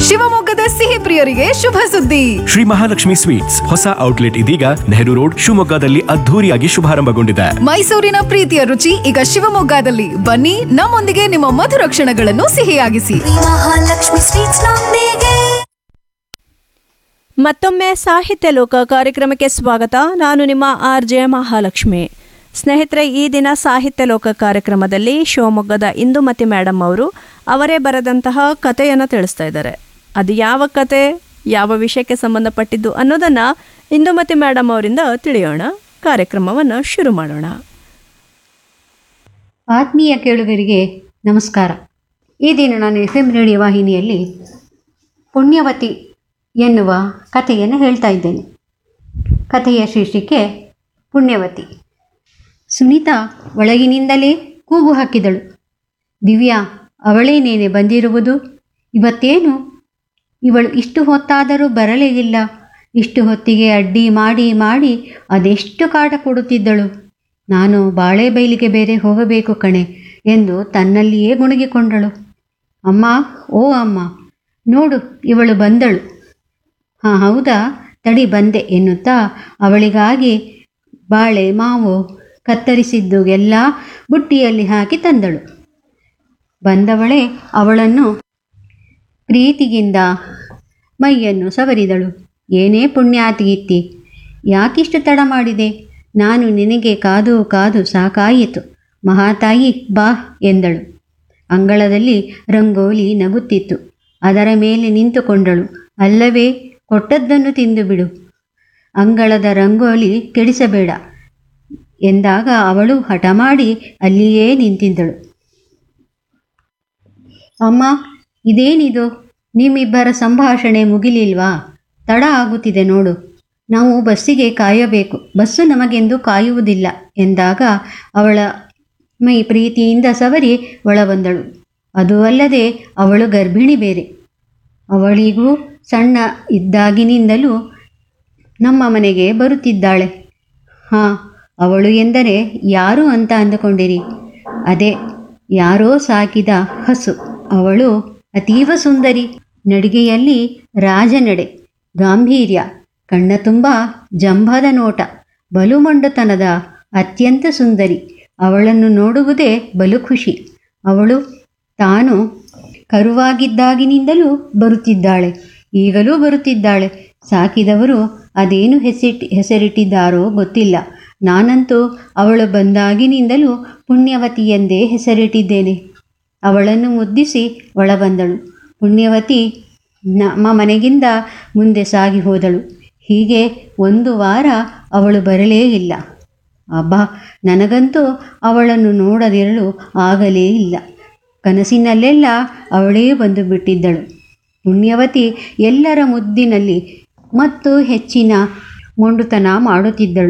ಶಿವಮೊಗ್ಗದ ಸಿಹಿ ಪ್ರಿಯರಿಗೆ ಶುಭ ಸುದ್ದಿ ಶ್ರೀ ಮಹಾಲಕ್ಷ್ಮಿ ಸ್ವೀಟ್ಸ್ ಹೊಸ ಔಟ್ಲೆಟ್ ಇದೀಗ ನೆಹರು ರೋಡ್ ಶಿವಮೊಗ್ಗದಲ್ಲಿ ಅದ್ಧೂರಿಯಾಗಿ ಶುಭಾರಂಭಗೊಂಡಿದೆ ಮೈಸೂರಿನ ಪ್ರೀತಿಯ ರುಚಿ ಈಗ ಶಿವಮೊಗ್ಗದಲ್ಲಿ ಬನ್ನಿ ನಮ್ಮೊಂದಿಗೆ ನಿಮ್ಮ ಮಧುರ ಕ್ಷಣಗಳನ್ನು ಸಿಹಿಯಾಗಿಸಿ ಮಹಾಲಕ್ಷ್ಮಿ ಸ್ವೀಟ್ಸ್ ನೊಂದಿಗೆ ಮತ್ತೊಮ್ಮೆ ಸಾಹಿತ್ಯ ಲೋಕ ಕಾರ್ಯಕ್ರಮಕ್ಕೆ ಸ್ವಾಗತ ನಾನು ನಿಮ್ಮ ಆರ್ ಜೆ ಮಹಾಲಕ್ಷ್ಮಿ ಸ್ನೇಹಿತರೆ ಈ ದಿನ ಸಾಹಿತ್ಯ ಲೋಕ ಕಾರ್ಯಕ್ರಮದಲ್ಲಿ ಶಿವಮೊಗ್ಗದ ಇಂದುಮತಿ ಮೇಡಮ್ ಅವರು ಅವರೇ ಬರೆದಂತಹ ಕಥೆಯನ್ನು ತಿಳಿಸ್ತಾ ಇದ್ದಾರೆ ಅದು ಯಾವ ಕತೆ ಯಾವ ವಿಷಯಕ್ಕೆ ಸಂಬಂಧಪಟ್ಟಿದ್ದು ಅನ್ನೋದನ್ನು ಇಂದುಮತಿ ಮೇಡಮ್ ಅವರಿಂದ ತಿಳಿಯೋಣ ಕಾರ್ಯಕ್ರಮವನ್ನು ಶುರು ಮಾಡೋಣ ಆತ್ಮೀಯ ಕೇಳುಗರಿಗೆ ನಮಸ್ಕಾರ ಈ ದಿನ ನಾನು ಎಫ್ ಎಂ ರೇಡಿಯೋ ವಾಹಿನಿಯಲ್ಲಿ ಪುಣ್ಯವತಿ ಎನ್ನುವ ಕಥೆಯನ್ನು ಹೇಳ್ತಾ ಇದ್ದೇನೆ ಕಥೆಯ ಶೀರ್ಷಿಕೆ ಪುಣ್ಯವತಿ ಸುನೀತಾ ಒಳಗಿನಿಂದಲೇ ಕೂಗು ಹಾಕಿದಳು ದಿವ್ಯಾ ಅವಳೇನೇನೆ ಬಂದಿರುವುದು ಇವತ್ತೇನು ಇವಳು ಇಷ್ಟು ಹೊತ್ತಾದರೂ ಬರಲೇ ಇಲ್ಲ ಇಷ್ಟು ಹೊತ್ತಿಗೆ ಅಡ್ಡಿ ಮಾಡಿ ಮಾಡಿ ಅದೆಷ್ಟು ಕಾಟ ಕೊಡುತ್ತಿದ್ದಳು ನಾನು ಬಾಳೆಬೈಲಿಗೆ ಬೇರೆ ಹೋಗಬೇಕು ಕಣೆ ಎಂದು ತನ್ನಲ್ಲಿಯೇ ಗುಣಗಿಕೊಂಡಳು ಅಮ್ಮ ಓ ಅಮ್ಮ ನೋಡು ಇವಳು ಬಂದಳು ಹಾಂ ಹೌದಾ ತಡಿ ಬಂದೆ ಎನ್ನುತ್ತಾ ಅವಳಿಗಾಗಿ ಬಾಳೆ ಮಾವು ಕತ್ತರಿಸಿದ್ದು ಎಲ್ಲ ಬುಟ್ಟಿಯಲ್ಲಿ ಹಾಕಿ ತಂದಳು ಬಂದವಳೇ ಅವಳನ್ನು ಪ್ರೀತಿಗಿಂದ ಮೈಯನ್ನು ಸವರಿದಳು ಏನೇ ಪುಣ್ಯಾತಿಗಿತ್ತಿ ಯಾಕಿಷ್ಟು ತಡ ಮಾಡಿದೆ ನಾನು ನಿನಗೆ ಕಾದು ಕಾದು ಸಾಕಾಯಿತು ಮಹಾತಾಯಿ ಬಾ ಎಂದಳು ಅಂಗಳದಲ್ಲಿ ರಂಗೋಲಿ ನಗುತ್ತಿತ್ತು ಅದರ ಮೇಲೆ ನಿಂತುಕೊಂಡಳು ಅಲ್ಲವೇ ಕೊಟ್ಟದ್ದನ್ನು ತಿಂದು ಬಿಡು ಅಂಗಳದ ರಂಗೋಲಿ ಕೆಡಿಸಬೇಡ ಎಂದಾಗ ಅವಳು ಹಠ ಮಾಡಿ ಅಲ್ಲಿಯೇ ನಿಂತಿದ್ದಳು ಅಮ್ಮ ಇದೇನಿದು ನಿಮ್ಮಿಬ್ಬರ ಸಂಭಾಷಣೆ ಮುಗಿಲಿಲ್ವಾ ತಡ ಆಗುತ್ತಿದೆ ನೋಡು ನಾವು ಬಸ್ಸಿಗೆ ಕಾಯಬೇಕು ಬಸ್ಸು ನಮಗೆಂದು ಕಾಯುವುದಿಲ್ಲ ಎಂದಾಗ ಅವಳ ಮೈ ಪ್ರೀತಿಯಿಂದ ಸವರಿ ಒಳಬಂದಳು ಅದು ಅಲ್ಲದೆ ಅವಳು ಗರ್ಭಿಣಿ ಬೇರೆ ಅವಳಿಗೂ ಸಣ್ಣ ಇದ್ದಾಗಿನಿಂದಲೂ ನಮ್ಮ ಮನೆಗೆ ಬರುತ್ತಿದ್ದಾಳೆ ಹಾಂ ಅವಳು ಎಂದರೆ ಯಾರು ಅಂತ ಅಂದುಕೊಂಡಿರಿ ಅದೇ ಯಾರೋ ಸಾಕಿದ ಹಸು ಅವಳು ಅತೀವ ಸುಂದರಿ ನಡಿಗೆಯಲ್ಲಿ ರಾಜನಡೆ ಗಾಂಭೀರ್ಯ ಕಣ್ಣ ತುಂಬ ಜಂಭದ ನೋಟ ಬಲುಮಂಡತನದ ಅತ್ಯಂತ ಸುಂದರಿ ಅವಳನ್ನು ನೋಡುವುದೇ ಬಲು ಖುಷಿ ಅವಳು ತಾನು ಕರುವಾಗಿದ್ದಾಗಿನಿಂದಲೂ ಬರುತ್ತಿದ್ದಾಳೆ ಈಗಲೂ ಬರುತ್ತಿದ್ದಾಳೆ ಸಾಕಿದವರು ಅದೇನು ಹೆಸರಿಟ್ ಹೆಸರಿಟ್ಟಿದ್ದಾರೋ ಗೊತ್ತಿಲ್ಲ ನಾನಂತೂ ಅವಳು ಬಂದಾಗಿನಿಂದಲೂ ಪುಣ್ಯವತಿ ಎಂದೇ ಹೆಸರಿಟ್ಟಿದ್ದೇನೆ ಅವಳನ್ನು ಮುದ್ದಿಸಿ ಒಳಬಂದಳು ಪುಣ್ಯವತಿ ನಮ್ಮ ಮನೆಗಿಂದ ಮುಂದೆ ಸಾಗಿ ಹೋದಳು ಹೀಗೆ ಒಂದು ವಾರ ಅವಳು ಬರಲೇ ಇಲ್ಲ ಅಬ್ಬಾ ನನಗಂತೂ ಅವಳನ್ನು ನೋಡದಿರಲು ಆಗಲೇ ಇಲ್ಲ ಕನಸಿನಲ್ಲೆಲ್ಲ ಅವಳೇ ಬಂದು ಬಿಟ್ಟಿದ್ದಳು ಪುಣ್ಯವತಿ ಎಲ್ಲರ ಮುದ್ದಿನಲ್ಲಿ ಮತ್ತು ಹೆಚ್ಚಿನ ಮೊಂಡುತನ ಮಾಡುತ್ತಿದ್ದಳು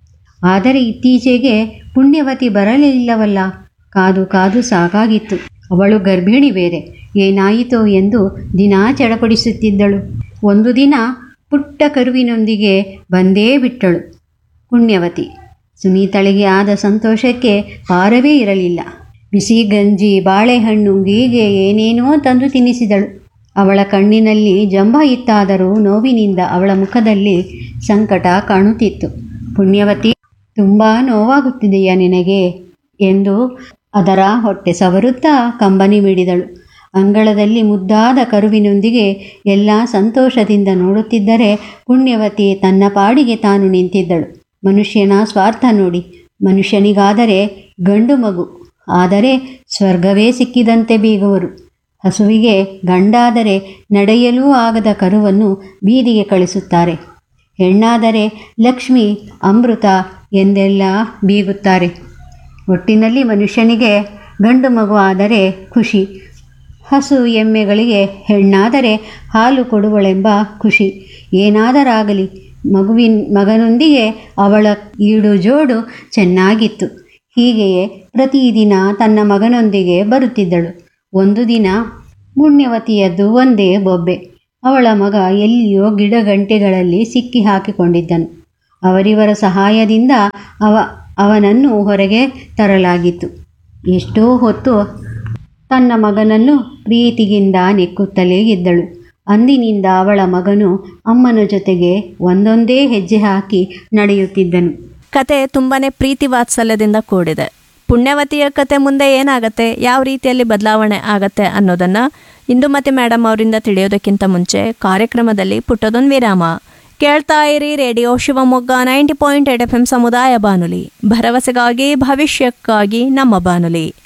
ಆದರೆ ಇತ್ತೀಚೆಗೆ ಪುಣ್ಯವತಿ ಬರಲಿಲ್ಲವಲ್ಲ ಕಾದು ಕಾದು ಸಾಕಾಗಿತ್ತು ಅವಳು ಗರ್ಭಿಣಿ ಬೇರೆ ಏನಾಯಿತೋ ಎಂದು ದಿನಾ ಚಡಪಡಿಸುತ್ತಿದ್ದಳು ಒಂದು ದಿನ ಪುಟ್ಟ ಕರುವಿನೊಂದಿಗೆ ಬಂದೇ ಬಿಟ್ಟಳು ಪುಣ್ಯವತಿ ಸುನೀತಳಿಗೆ ಆದ ಸಂತೋಷಕ್ಕೆ ಪಾರವೇ ಇರಲಿಲ್ಲ ಬಿಸಿ ಗಂಜಿ ಬಾಳೆಹಣ್ಣು ಹೀಗೆ ಏನೇನೋ ತಂದು ತಿನ್ನಿಸಿದಳು ಅವಳ ಕಣ್ಣಿನಲ್ಲಿ ಜಂಭ ಇತ್ತಾದರೂ ನೋವಿನಿಂದ ಅವಳ ಮುಖದಲ್ಲಿ ಸಂಕಟ ಕಾಣುತ್ತಿತ್ತು ಪುಣ್ಯವತಿ ತುಂಬ ನೋವಾಗುತ್ತಿದೆಯಾ ನಿನಗೆ ಎಂದು ಅದರ ಹೊಟ್ಟೆ ಸವರುತ್ತಾ ಕಂಬನಿ ಮಿಡಿದಳು ಅಂಗಳದಲ್ಲಿ ಮುದ್ದಾದ ಕರುವಿನೊಂದಿಗೆ ಎಲ್ಲ ಸಂತೋಷದಿಂದ ನೋಡುತ್ತಿದ್ದರೆ ಪುಣ್ಯವತಿ ತನ್ನ ಪಾಡಿಗೆ ತಾನು ನಿಂತಿದ್ದಳು ಮನುಷ್ಯನ ಸ್ವಾರ್ಥ ನೋಡಿ ಮನುಷ್ಯನಿಗಾದರೆ ಗಂಡು ಮಗು ಆದರೆ ಸ್ವರ್ಗವೇ ಸಿಕ್ಕಿದಂತೆ ಬೀಗುವರು ಹಸುವಿಗೆ ಗಂಡಾದರೆ ನಡೆಯಲೂ ಆಗದ ಕರುವನ್ನು ಬೀದಿಗೆ ಕಳಿಸುತ್ತಾರೆ ಹೆಣ್ಣಾದರೆ ಲಕ್ಷ್ಮಿ ಅಮೃತ ಎಂದೆಲ್ಲ ಬೀಗುತ್ತಾರೆ ಒಟ್ಟಿನಲ್ಲಿ ಮನುಷ್ಯನಿಗೆ ಗಂಡು ಮಗು ಆದರೆ ಖುಷಿ ಹಸು ಎಮ್ಮೆಗಳಿಗೆ ಹೆಣ್ಣಾದರೆ ಹಾಲು ಕೊಡುವಳೆಂಬ ಖುಷಿ ಏನಾದರಾಗಲಿ ಮಗುವಿನ ಮಗನೊಂದಿಗೆ ಅವಳ ಈಡು ಜೋಡು ಚೆನ್ನಾಗಿತ್ತು ಹೀಗೆಯೇ ಪ್ರತಿದಿನ ತನ್ನ ಮಗನೊಂದಿಗೆ ಬರುತ್ತಿದ್ದಳು ಒಂದು ದಿನ ಪುಣ್ಯವತಿಯದ್ದು ಒಂದೇ ಬೊಬ್ಬೆ ಅವಳ ಮಗ ಎಲ್ಲಿಯೋ ಗಿಡಗಂಟೆಗಳಲ್ಲಿ ಸಿಕ್ಕಿ ಹಾಕಿಕೊಂಡಿದ್ದನು ಅವರಿವರ ಸಹಾಯದಿಂದ ಅವ ಅವನನ್ನು ಹೊರಗೆ ತರಲಾಗಿತ್ತು ಎಷ್ಟೋ ಹೊತ್ತು ತನ್ನ ಮಗನನ್ನು ಪ್ರೀತಿಗಿಂದ ನೆಕ್ಕುತ್ತಲೇ ಇದ್ದಳು ಅಂದಿನಿಂದ ಅವಳ ಮಗನು ಅಮ್ಮನ ಜೊತೆಗೆ ಒಂದೊಂದೇ ಹೆಜ್ಜೆ ಹಾಕಿ ನಡೆಯುತ್ತಿದ್ದನು ಕತೆ ತುಂಬಾನೇ ಪ್ರೀತಿ ವಾತ್ಸಲ್ಯದಿಂದ ಕೂಡಿದೆ ಪುಣ್ಯವತಿಯ ಕತೆ ಮುಂದೆ ಏನಾಗತ್ತೆ ಯಾವ ರೀತಿಯಲ್ಲಿ ಬದಲಾವಣೆ ಆಗತ್ತೆ ಅನ್ನೋದನ್ನ ಇಂದುಮತಿ ಮೇಡಮ್ ಅವರಿಂದ ತಿಳಿಯೋದಕ್ಕಿಂತ ಮುಂಚೆ ಕಾರ್ಯಕ್ರಮದಲ್ಲಿ ಪುಟ್ಟದೊಂದು ವಿರಾಮ ಕೇಳ್ತಾ ಇರಿ radio Shivamogga ninety point eight F M ಸಮುದಾಯ ಬಾನುಲಿ ಭರವಸೆಗಾಗಿ ಭವಿಷ್ಯಕ್ಕಾಗಿ ನಮ್ಮ ಬಾನುಲಿ